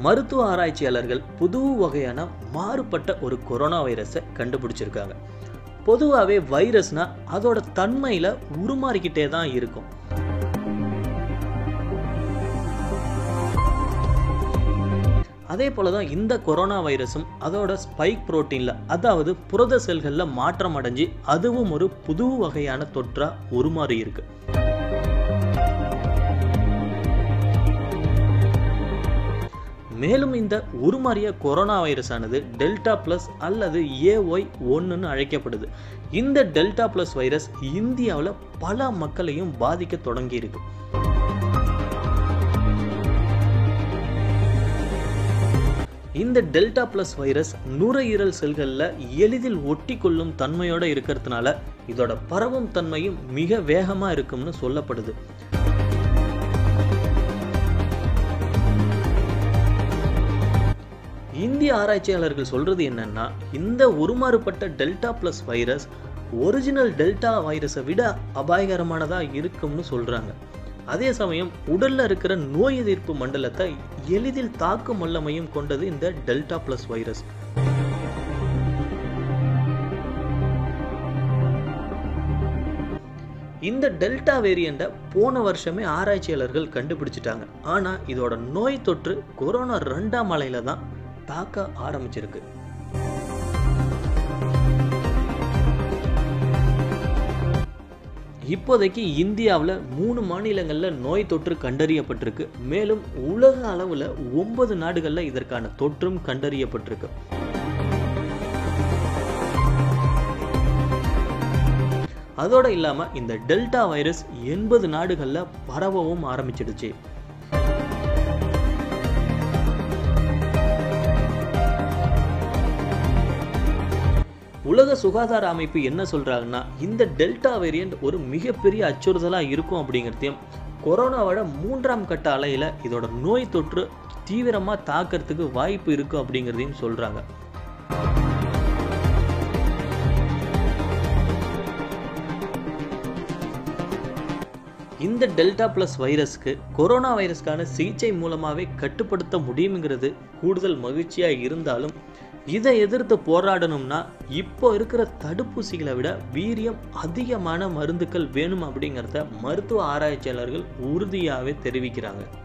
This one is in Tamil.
மருத்துவ ஆராய்ச்சியாளர்கள் புது வகையான மாறுபட்ட ஒரு கொரோனா வைரஸை கண்டுபிடிச்சிருக்காங்க பொதுவாகவே வைரஸ்னா அதோட தன்மையில் உருமாறிக்கிட்டே தான் இருக்கும் அதே போல தான் இந்த கொரோனா வைரஸும் அதோட ஸ்பைக் புரோட்டீனில் அதாவது புரத செல்களில் மாற்றம் அடைஞ்சு அதுவும் ஒரு புது வகையான தொற்றா உருமாறி இருக்கு மேலும் இந்த உருமாறிய கொரோனா வைரஸ் ஆனது டெல்டா பிளஸ் அல்லது ஏஒய் ஒன்றுன்னு அழைக்கப்படுது இந்த டெல்டா பிளஸ் வைரஸ் இந்தியாவில் பல மக்களையும் பாதிக்க தொடங்கி இருக்கு இந்த டெல்டா பிளஸ் வைரஸ் நுரையீரல் செல்களில் எளிதில் ஒட்டி கொள்ளும் தன்மையோட இருக்கிறதுனால இதோட பரவும் தன்மையும் மிக வேகமாக இருக்கும்னு சொல்லப்படுது இந்திய ஆராய்ச்சியாளர்கள் சொல்றது என்னன்னா இந்த உருமாறுபட்ட delta plus virus original delta வைரஸை விட அபாயகரமானதா இருக்கும்னு சொல்றாங்க அதே சமயம் உடல்ல இருக்கிற நோய் எதிர்ப்பு மண்டலத்தை எளிதில் தாக்கும் வல்லமையும் கொண்டது இந்த டெல்டா பிளஸ் வைரஸ் இந்த டெல்டா வேரியண்ட்டை போன வருஷமே ஆராய்ச்சியாளர்கள் கண்டுபிடிச்சிட்டாங்க ஆனால் இதோட நோய் தொற்று கொரோனா ரெண்டாம் அலையில தான் தாக்க ஆரம்பிச்சிருக்கு இப்போதைக்கு இந்தியாவில் மூணு மாநிலங்களில் நோய் தொற்று கண்டறியப்பட்டிருக்கு மேலும் உலக அளவில் ஒன்பது நாடுகளில் இதற்கான தொற்றும் கண்டறியப்பட்டிருக்கு அதோட இல்லாமல் இந்த டெல்டா வைரஸ் எண்பது நாடுகளில் பரவவும் ஆரம்பிச்சிடுச்சு உலக சுகாதார அமைப்பு என்ன சொல்றாங்கன்னா இந்த டெல்டா வேரியண்ட் ஒரு மிகப்பெரிய அச்சுறுத்தலா இருக்கும் அப்படிங்கிறதையும் கொரோனாவோட மூன்றாம் கட்ட அலையில இதோட நோய் தொற்று தீவிரமா தாக்கிறதுக்கு வாய்ப்பு இருக்கு அப்படிங்கிறதையும் சொல்றாங்க இந்த டெல்டா பிளஸ் வைரஸ்க்கு கொரோனா வைரஸ்க்கான சிகிச்சை மூலமாகவே கட்டுப்படுத்த முடியுங்கிறது கூடுதல் மகிழ்ச்சியாக இருந்தாலும் இதை எதிர்த்து போராடணும்னா இப்போ இருக்கிற தடுப்பூசிகளை விட வீரியம் அதிகமான மருந்துகள் வேணும் அப்படிங்கிறத மருத்துவ ஆராய்ச்சியாளர்கள் உறுதியாகவே தெரிவிக்கிறாங்க